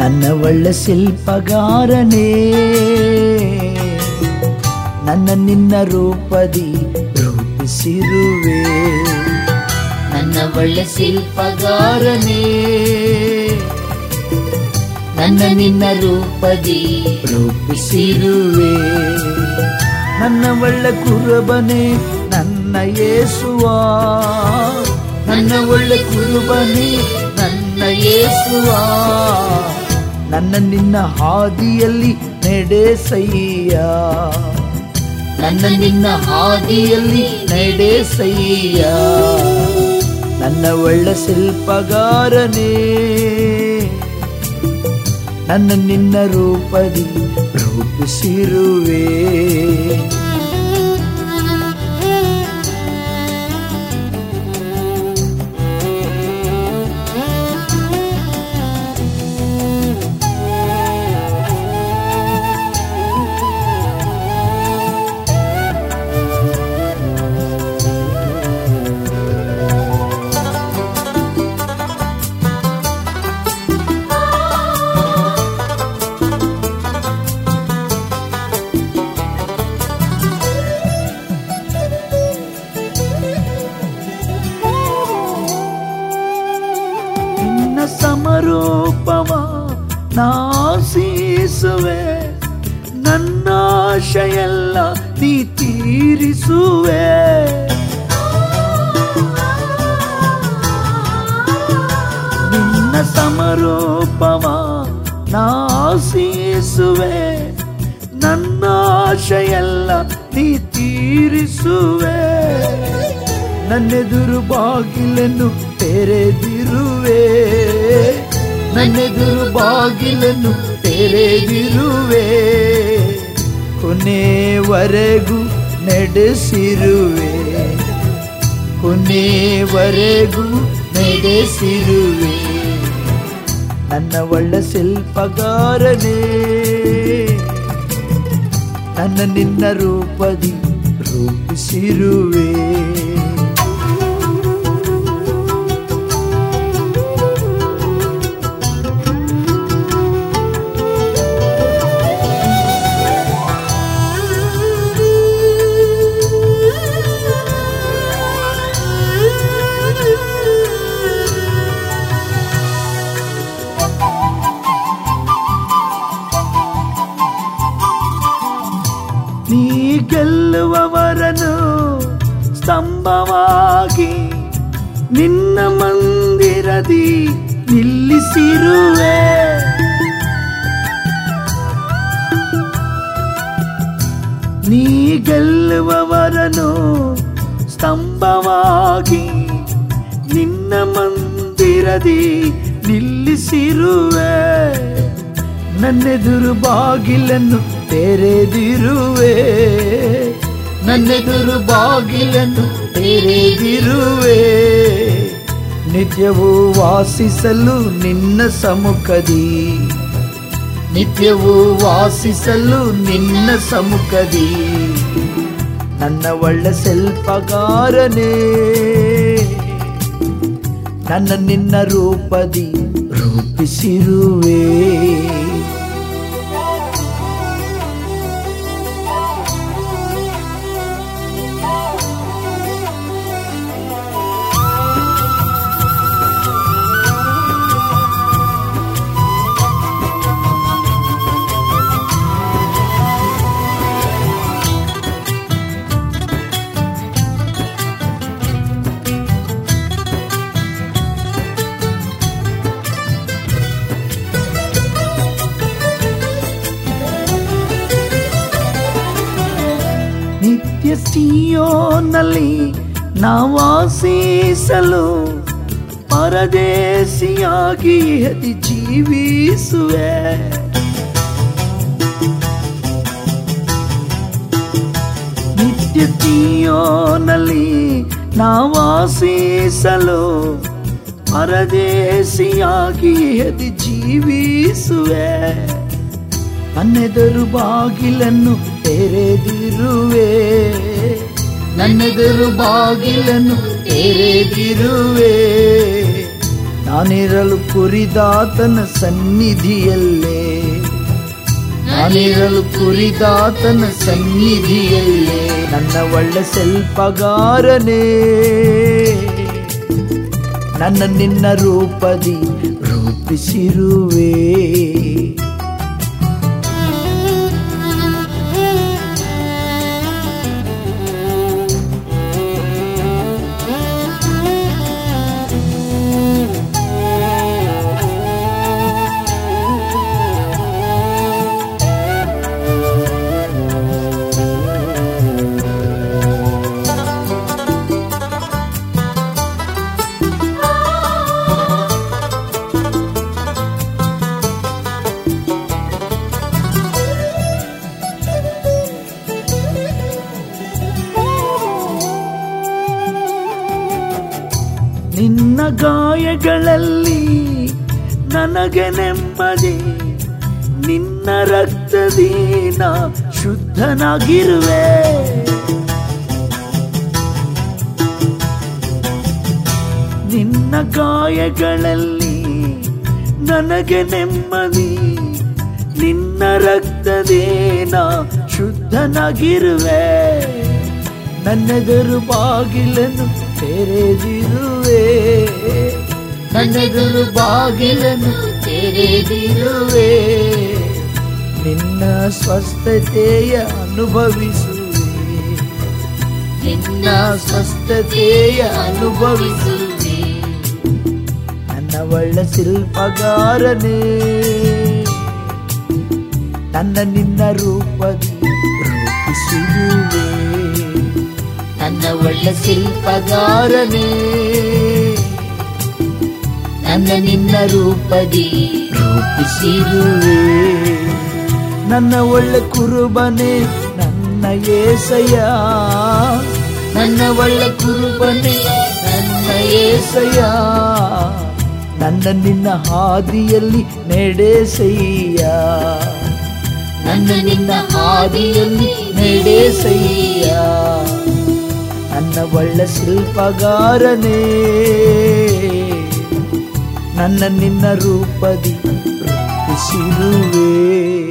ನನ್ನ ಒಳ್ಳೆ ಶಿಲ್ಪಗಾರನೇ ನನ್ನ ನಿನ್ನ ರೂಪದಿ ರೂಪಿಸಿರುವೆ ನನ್ನ ಒಳ್ಳೆ ಶಿಲ್ಪಗಾರನೇ ನನ್ನ ನಿನ್ನ ರೂಪದಿ ರೂಪಿಸಿರುವೆ ನನ್ನ ಒಳ್ಳೆ ಕುರುಬನೆ ನನ್ನ ಯೇಸುವ ನನ್ನ ಒಳ್ಳೆ ಕುರುಬನೆ ನನ್ನ ಯೇಸುವ ನನ್ನ ನಿನ್ನ ಹಾದಿಯಲ್ಲಿ ನಡೆಸಯ್ಯ ನನ್ನ ನಿನ್ನ ಹಾದಿಯಲ್ಲಿ ನಡೆಸಯ್ಯ ನನ್ನ ಒಳ್ಳೆ ಶಿಲ್ಪಗಾರನೇ ನನ್ನ ನಿನ್ನ ರೂಪದಿ ರೂಪಿಸಿರುವೆ ನಿನ್ನ ಸಮರೂಪವ ನಾಶಿಸುವೆ ನನ್ನ ಆಶೆಯೆಲ್ಲ ನೀ ತೀರಿಸುವೆ ನಿನ್ನ ಸಮರೂಪವ ನಾಶಿಸುವೆ ನನ್ನ ಆಶೆಯೆಲ್ಲ ನೀ ತೀರಿಸುವೆ ನನ್ನೆದುರು ಬಾಗಿಲನ್ನು ತೆರೆದಿರುವೆ ನನ್ನೆದುರು ಬಾಗಿಲನ್ನು ತೆರೆದಿರುವೆ ಕೊನೆವರೆಗೂ ನಡೆಸಿರುವೆ ಕೊನೆವರೆಗೂ ನಡೆಸಿರುವೆ ನನ್ನ ಒಳ್ಳೆ ಶಿಲ್ಪಗಾರನೇ ನನ್ನ ನಿನ್ನ ರೂಪದಿ ರೂಪಿಸಿರುವೆ ನೀ ಗೆಲ್ಲುವವರನು ಸ್ತಂಭವಾಗಿ ನಿನ್ನ ಮಂದಿರದಿ ನಿಲ್ಲಿಸಿರುವೆ ನೀ ಗೆಲ್ಲುವವರನು ಸ್ತಂಭವಾಗಿ ನಿನ್ನ ಮಂದಿರದಿ ನಿಲ್ಲಿಸಿರುವೆ ನನ್ನೆದುರು ಬಾಗಿಲನ್ನು ತೆರೆದಿರುವೆ ನನ್ನೆದುರು ಬಾಗಿಲನ್ನು ತೆರೆದಿರುವೆ ನಿತ್ಯವೂ ವಾಸಿಸಲು ನಿನ್ನ ಸಮ್ಮುಖದಿ ನಿತ್ಯವೂ ವಾಸಿಸಲು ನಿನ್ನ ಸಮ್ಮುಖದಿ ನನ್ನ ಒಳ್ಳೆ ಶಿಲ್ಪಗಾರನೇ ನನ್ನ ನಿನ್ನ ರೂಪದಿ ರೂಪಿಸಿರುವೆ ನಿತ್ಯ ಸಿಯೋನಲ್ಲಿ ನಾವಾಸಿಸಲು ಪರದೇಶಿಯಾಗಿ ಅತಿ ಜೀವಿಸುವೆ ನಿತ್ಯ ಸಿಯೋನಲ್ಲಿ ನಾವಾಸಿಸಲು ಪರದೇಶಿಯಾಗಿ ಅತಿ ಜೀವಿಸುವೆ ನನ್ನೆದುರು ಬಾಗಿಲನ್ನು ತೆರೆದಿರುವೆ ನನ್ನೆದುರು ಬಾಗಿಲನ್ನು ತೆರೆದಿರುವೆ ನಾನಿರಲು ಕುರಿದಾತನ ಸನ್ನಿಧಿಯಲ್ಲೇ ನಾನಿರಲು ಕುರಿದಾತನ ಸನ್ನಿಧಿಯಲ್ಲೇ ನನ್ನ ಒಳ್ಳೆ ಸ್ವಲ್ಪಗಾರನೇ ನನ್ನ ನಿನ್ನ ರೂಪದಿ ರೂಪಿಸಿರುವೆ ನಿನ್ನ ಗಾಯಗಳಲ್ಲಿ ನನಗೆ ನೆಮ್ಮದಿ ನಿನ್ನ ರಕ್ತದಿ ನಾ ಶುದ್ಧನಾಗಿರುವೆ ನಿನ್ನ ಗಾಯಗಳಲ್ಲಿ ನನಗೆ ನೆಮ್ಮದಿ ನಿನ್ನ ರಕ್ತದೇನ ಶುದ್ಧನಾಗಿರುವೆ ನನ್ನೆದುರು ಬಾಗಿಲನ್ನು ತೆರೆದಿರುವೆ ನನ್ನೆದುರು ಬಾಗಿಲನ್ನು ತೆರೆದಿರುವೆ ನಿನ್ನ ಸ್ವಸ್ಥತೆಯ ಅನುಭವಿಸುವೆ ನಿನ್ನ ಸ್ವಸ್ಥತೆಯ ಅನುಭವಿಸುವೆ ನನ್ನ ಒಳ್ಳೆ ಶಿಲ್ಪಗಾರನೇ ನನ್ನ ನಿನ್ನ ರೂಪದಿ ರೂಪಿಸಿರುವೆ ನನ್ನ ಒಳ್ಳೆ ಶಿಲ್ಪಗಾರನೇ ನನ್ನ ನಿನ್ನ ರೂಪದಿ ರೂಪಿಸಿರುವೆ ನನ್ನ ಒಳ್ಳೆ ಕುರುಬನೆ ನನ್ನ ಏಸಯ್ಯ ನನ್ನ ಒಳ್ಳೆ ಕುರುಬನೆ ನನ್ನ ಏಸಯ್ಯ ನನ್ನ ನಿನ್ನ ಹಾದಿಯಲ್ಲಿ ನಡೆಸಯ್ಯ ನನ್ನ ನಿನ್ನ ಹಾದಿಯಲ್ಲಿ ನಡೆಸಯ್ಯ ನನ್ನ ಒಳ್ಳೆ ಶಿಲ್ಪಗಾರನೇ ನನ್ನ ನಿನ್ನ ರೂಪದಿ ರೂಪಿಸಿರುವೆ